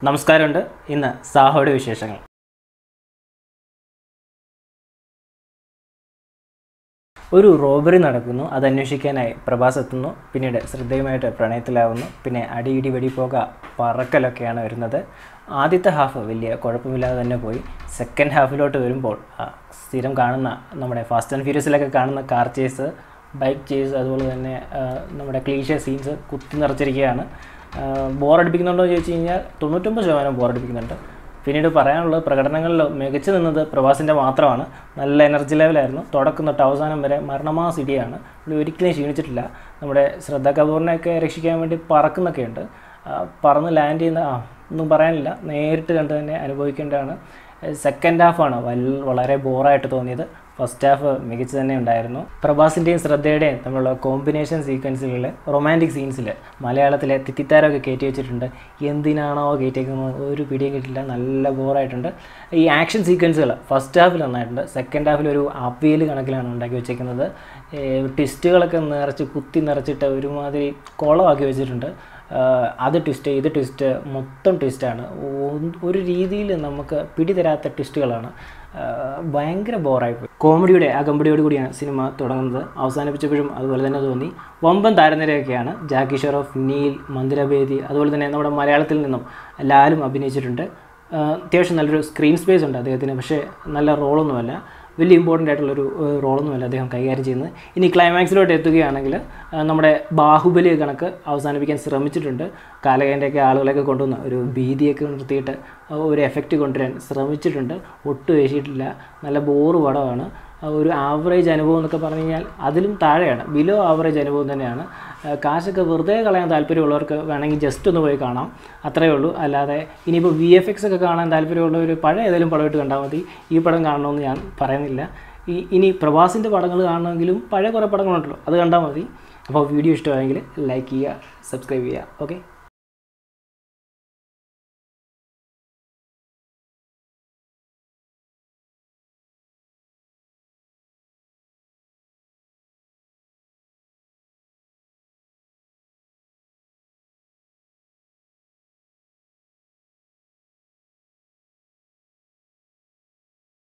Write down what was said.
നമസ്കാരമുണ്ട് ഇന്ന് സാഹോയുടെ വിശേഷങ്ങൾ ഒരു റോബറി നടക്കുന്നു അത് അന്വേഷിക്കാനായി പ്രഭാസ് എത്തുന്നു പിന്നീട് ശ്രദ്ധേയമായിട്ട് പ്രണയത്തിലാവുന്നു പിന്നെ അടിയിടി വെടിപ്പോക പറക്കലൊക്കെയാണ് വരുന്നത് ആദ്യത്തെ ഹാഫ് വലിയ കുഴപ്പമില്ലാതെ തന്നെ പോയി സെക്കൻഡ് ഹാഫിലോട്ട് വരുമ്പോൾ ആ, സ്ഥിരം കാണുന്ന നമ്മുടെ ഫാസ്റ്റ് ആൻഡ് ഫ്യൂരിയസിലൊക്കെ കാണുന്ന കാർ ചേസ് ബൈക്ക് ചേസ് അതുപോലെ തന്നെ ആ, നമ്മുടെ ക്ലീഷ സീൻസ് കുത്തി നിറച്ചിരിക്കുകയാണ് ബോറടിപ്പിക്കുന്നുണ്ടോ എന്ന് ചോദിച്ചു കഴിഞ്ഞാൽ തൊണ്ണൂറ്റൊമ്പത് ശതമാനം ബോറടിപ്പിക്കുന്നുണ്ട് പിന്നീട് പറയാനുള്ളത് പ്രകടനങ്ങളിൽ മികച്ചു നിന്നത് പ്രവാസിൻ്റെ മാത്രമാണ് നല്ല എനർജി ലെവലായിരുന്നു തുടക്കം തൊട്ട് അവസാനം വരെ മരണമാസ് ഇടിയാണ് പുള്ളി ഒരിക്കലും ക്ഷീണിച്ചിട്ടില്ല നമ്മുടെ ശ്രദ്ധ കപൂറിനെയൊക്കെ രക്ഷിക്കാൻ വേണ്ടി പറക്കുന്നൊക്കെ ഉണ്ട് ആ, പറന്ന് ലാൻഡ് ചെയ്യുന്ന ആ ഒന്നും പറയാനില്ല നേരിട്ട് കണ്ട് തന്നെ അനുഭവിക്കേണ്ടതാണ് സെക്കൻഡ് ഹാഫാണ് വൽ വളരെ ബോറായിട്ട് തോന്നിയത് ഫസ്റ്റ് ഹാഫ് മികച്ചു തന്നെ ഉണ്ടായിരുന്നു പ്രഭാസിൻ്റെയും ശ്രദ്ധയുടെയും തമ്മിലുള്ള കോമ്പിനേഷൻ സീക്വൻസുകളിൽ റൊമാൻറ്റിക് സീൻസിൽ മലയാളത്തിലെ തിത്തിത്താരമൊക്കെ കയറ്റി വെച്ചിട്ടുണ്ട് എന്തിനാണോ കയറ്റിയേക്കുന്നത് ഒരു പിടിയും കിട്ടില്ല നല്ല ബോറായിട്ടുണ്ട് ഈ ആക്ഷൻ സീക്വൻസുകൾ ഫസ്റ്റ് ഹാഫിൽ നന്നായിട്ടുണ്ട് സെക്കൻഡ് ഹാഫിൽ ഒരു അപ്പിയൽ കണക്കിലാണ് ഉണ്ടാക്കി വെച്ചേക്കുന്നത് ട്വിസ്റ്റുകളൊക്കെ നിറച്ച് കുത്തി നിറച്ചിട്ട് ഒരുമാതിരി കുളമാക്കി വെച്ചിട്ടുണ്ട് ആഹ് അത് ട്വിസ്റ്റ് ഇത് ട്വിസ്റ്റ് മൊത്തം ട്വിസ്റ്റാണ് ഒരു രീതിയിൽ നമുക്ക് പിടിതരാത്ത ട്വിസ്റ്റുകളാണ് ആഹ് ഭയങ്കര ബോറായിപ്പോയി കോമഡിയുടെ അകമ്പടിയോട് കൂടിയാണ് സിനിമ തുടങ്ങുന്നത് അവസാനിപ്പിച്ചപ്പോഴും അതുപോലെ തന്നെ തോന്നി വമ്പൻ താരനിരയൊക്കെയാണ് ജാക്കി ഷെറോഫ് നീൽ മന്ദിരബേദി അതുപോലെ തന്നെ നമ്മുടെ മലയാളത്തിൽ നിന്നും ലാലും അഭിനയിച്ചിട്ടുണ്ട് ആഹ് അത്യാവശ്യം നല്ലൊരു സ്ക്രീൻ സ്പേസ് ഉണ്ട് അദ്ദേഹത്തിന് പക്ഷേ നല്ല റോളൊന്നുമല്ല വലിയ ഇമ്പോർട്ടൻ്റ് ആയിട്ടുള്ളൊരു ഏഹ്, റോളൊന്നുമല്ല അദ്ദേഹം കൈകാര്യം ചെയ്യുന്നത് ഇനി ക്ലൈമാക്സിലോട്ട് എത്തുകയാണെങ്കിൽ ആ, നമ്മുടെ ബാഹുബലി കണക്ക് അവസാനിപ്പിക്കാൻ ശ്രമിച്ചിട്ടുണ്ട് കാലകേൻ്റെയൊക്കെ ആളുകളെയൊക്കെ കൊണ്ടുവന്ന് ഒരു ഭീതിയൊക്കെ നിർത്തിയിട്ട് ആ, ഒരു എഫക്റ്റ് കൊണ്ടുവരാൻ ശ്രമിച്ചിട്ടുണ്ട് ഒട്ടും ഏശിയിട്ടില്ല നല്ല ബോറ് പടമാണ് ആ, ഒരു ആവറേജ് അനുഭവം എന്നൊക്കെ പറഞ്ഞു കഴിഞ്ഞാൽ അതിലും താഴെയാണ് ബിലോ ആവറേജ് അനുഭവം തന്നെയാണ് ആ, കാശൊക്കെ വെറുതെ കളയാൻ താല്പര്യമുള്ളവർക്ക് വേണമെങ്കിൽ ജസ്റ്റ് ഒന്ന് പോയി കാണാം അത്രയേ ഉള്ളൂ അല്ലാതെ ഇനിയിപ്പോൾ വി എഫ് എക്സ് ഒക്കെ കാണാൻ താല്പര്യമുള്ളവർ പഴയ ഏതെങ്കിലും പടമായിട്ട് കണ്ടാൽ മതി ഈ പടം കാണണമെന്ന് ഞാൻ പറയുന്നില്ല ഈ ഇനി പ്രവാസിൻ്റെ പടങ്ങൾ കാണണമെങ്കിലും പഴയ കുറേ പടങ്ങളുണ്ടല്ലോ അത് കണ്ടാൽ മതി അപ്പോൾ വീഡിയോ ഇഷ്ടമായെങ്കിൽ ലൈക്ക് ചെയ്യുക സബ്സ്ക്രൈബ് ചെയ്യുക ഓക്കെ